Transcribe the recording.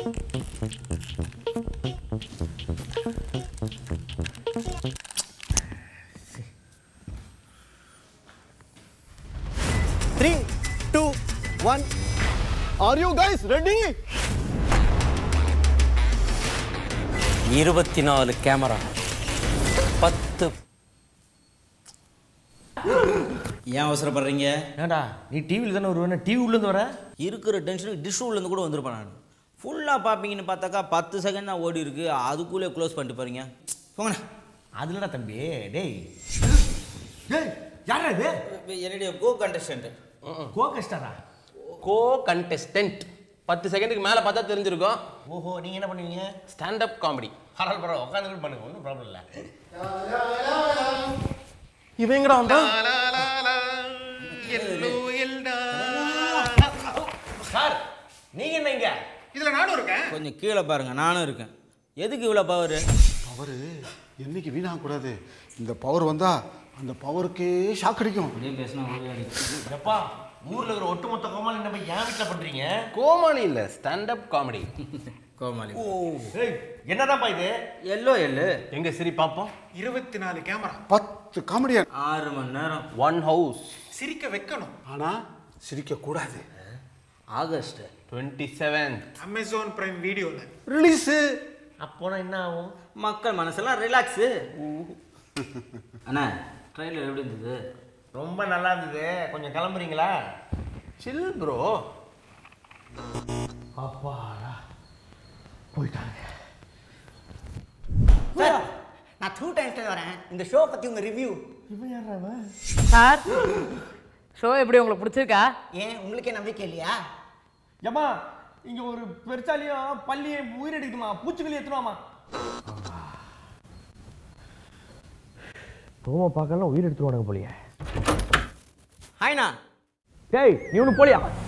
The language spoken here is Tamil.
three two one are you guys ready இருபத்தி நாலு கேமரா பத்து ஏன் அவசரப்படுறீங்க ஏன்டா நீ டிவியில் தானே வருவேன் டிவி உள்ளேருந்து வர இருக்கிற டென்ஷனுக்கு டிஷ் உள்ளேருந்து கூட வந்திருப்பேன் நான் ஃபுல்லாக பார்ப்பீங்கன்னு பார்த்தாக்கா பத்து செகண்ட் தான் ஓடி இருக்கு அதுக்குள்ளே க்ளோஸ் பண்ணிட்டு போறீங்க போங்கண்ணா அதுலடா தம்பி டேய் டேய் யாரா இது என்னுடைய கோ கண்டஸ்டன்ட் கோ கஷ்டரா கோ கண்டெஸ்டன்ட் பத்து செகண்டுக்கு மேலே பார்த்தா தெரிஞ்சிருக்கும் ஓஹோ நீங்க என்ன பண்ணுவீங்க ஸ்டாண்டப் காமெடி பரவாயில்ல பரவாயில்ல உட்காந்து பண்ணுங்க ஒன்றும் ப்ராப்ளம் இல்லை இவன் எங்கடா வந்தா சார் நீங்க என்ன இங்க இதுல நானும் இருக்கேன் கொஞ்சம் கீழே பாருங்க நானும் இருக்கேன் எதுக்கு இவ்வளோ பவர் பவர் என்னைக்கு வீணாக கூடாது இந்த பவர் வந்தா அந்த பவருக்கே ஷாக் அடிக்கும் அப்படியே பேசினா எப்பா ஊர்ல இருக்கிற ஒட்டுமொத்த கோமாளி நம்ம ஏன் வீட்டில் பண்றீங்க கோமாளி இல்ல ஸ்டாண்டப் காமெடி கோமாளி ஏய் என்னதான்ப்பா இது எல்லோ எல்லு எங்க சரி பார்ப்போம் இருபத்தி நாலு கேமரா பத்து காமெடியன் ஆறு மணி நேரம் ஒன் ஹவுஸ் சிரிக்க வைக்கணும் ஆனா சிரிக்க கூடாது August twenty seventh Amazon Prime வீடியோல ரிலீஸ் அப்போனா என்ன ஆகும் மக்கள் மனசெல்லாம் ரிலாக்ஸு அண்ணா ட்ரெயிலர் எப்படி இருந்தது ரொம்ப நல்லா இருந்தது கொஞ்சம் கிளம்புறீங்களா சில் ப்ரோ அப்பாடா போயிட்டாங்க சார் நான் டூ டைம்ஸ் வரேன் இந்த ஷோ பத்தி உங்க ரிவ்யூ சார் ஷோ எப்படி உங்களுக்கு பிடிச்சிருக்கா ஏன் உங்களுக்கே நம்பிக்கை இல்லையா ஏம்மா இங்க ஒரு பெருச்சாலியும் பள்ளியை உயிரெடுக்குமா பூச்சிக்கொல்லி எத்தணுவாமா ரோம பார்க்கலாம் உயிர் எடுத்துருவானுங்க போலியே ஹாய்ண்ணா டேய் நீ ஒன்று போலியா